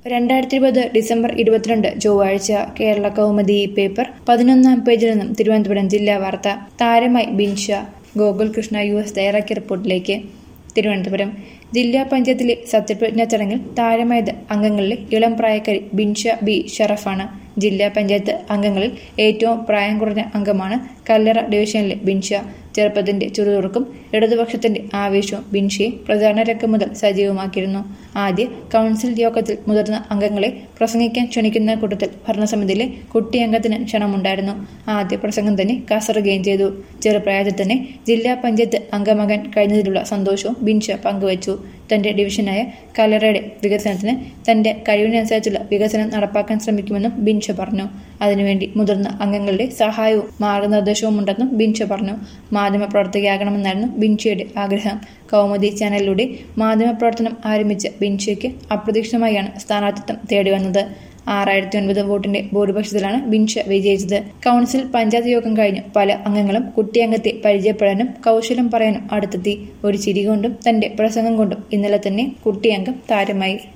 രണ്ടായിരത്തി ഇരുപത് ഡിസംബർ ഇരുപത്തിരണ്ട് ചൊവ്വാഴ്ച കേരള കൗമുദി പേപ്പർ പതിനൊന്നാം പേജിൽ നിന്നും തിരുവനന്തപുരം ജില്ലാ വാർത്ത താരമായി ബിൻഷ ഗോകുൽ കൃഷ്ണ യു എസ് തയ്യാറാക്കിയ റിപ്പോർട്ടിലേക്ക് തിരുവനന്തപുരം ജില്ലാ പഞ്ചായത്തിലെ സത്യപ്രതിജ്ഞാ ചടങ്ങിൽ താരമായത് അംഗങ്ങളിലെ ഇളം പ്രായക്കാരി ബിൻഷ ബി ഷറഫാണ് ജില്ലാ പഞ്ചായത്ത് അംഗങ്ങളിൽ ഏറ്റവും പ്രായം കുറഞ്ഞ അംഗമാണ് കല്ലറ ഡിവിഷനിലെ ബിൻഷ ചെറുപ്പത്തിന്റെ ചുറുചുറുക്കും ഇടതുപക്ഷത്തിന്റെ ആവേശവും ബിൻഷയെ പ്രചാരണ രംഗം മുതൽ സജീവമാക്കിയിരുന്നു ആദ്യ കൗൺസിൽ യോഗത്തിൽ മുതിർന്ന അംഗങ്ങളെ പ്രസംഗിക്കാൻ ക്ഷണിക്കുന്ന കൂട്ടത്തിൽ ഭരണസമിതിയിലെ കുട്ടിയംഗത്തിന് ക്ഷണമുണ്ടായിരുന്നു ആദ്യ പ്രസംഗം തന്നെ കസറുകയും ചെയ്തു ചെറുപ്രായത്തിൽ തന്നെ ജില്ലാ പഞ്ചായത്ത് അംഗമാകാൻ കഴിഞ്ഞതിലുള്ള സന്തോഷവും ബിൻഷ പങ്കുവച്ചു തന്റെ ഡിവിഷനായ കലറയുടെ വികസനത്തിന് തന്റെ കഴിവിനനുസരിച്ചുള്ള വികസനം നടപ്പാക്കാൻ ശ്രമിക്കുമെന്നും ബിൻഷ പറഞ്ഞു അതിനുവേണ്ടി മുതിർന്ന അംഗങ്ങളുടെ സഹായവും മാർഗനിർദ്ദേശവും ഉണ്ടെന്നും ബിൻഷ പറഞ്ഞു മാധ്യമപ്രവർത്തകയാകണമെന്നായിരുന്നു ബിൻഷയുടെ ആഗ്രഹം കൗമുദി ചാനലിലൂടെ മാധ്യമപ്രവർത്തനം ആരംഭിച്ച ബിൻഷയ്ക്ക് അപ്രതീക്ഷിതമായാണ് സ്ഥാനാർത്ഥിത്വം തേടിവന്നത് ആറായിരത്തി ഒൻപത് വോട്ടിന്റെ ഭൂരിപക്ഷത്തിലാണ് ബിൻഷ വിജയിച്ചത് കൗൺസിൽ പഞ്ചായത്ത് യോഗം കഴിഞ്ഞ് പല അംഗങ്ങളും കുട്ടിയംഗത്തെ പരിചയപ്പെടാനും കൗശലം പറയാനും അടുത്തെത്തി ഒരു ചിരി കൊണ്ടും തന്റെ പ്രസംഗം കൊണ്ടും ഇന്നലെ തന്നെ കുട്ടിയംഗം താരമായി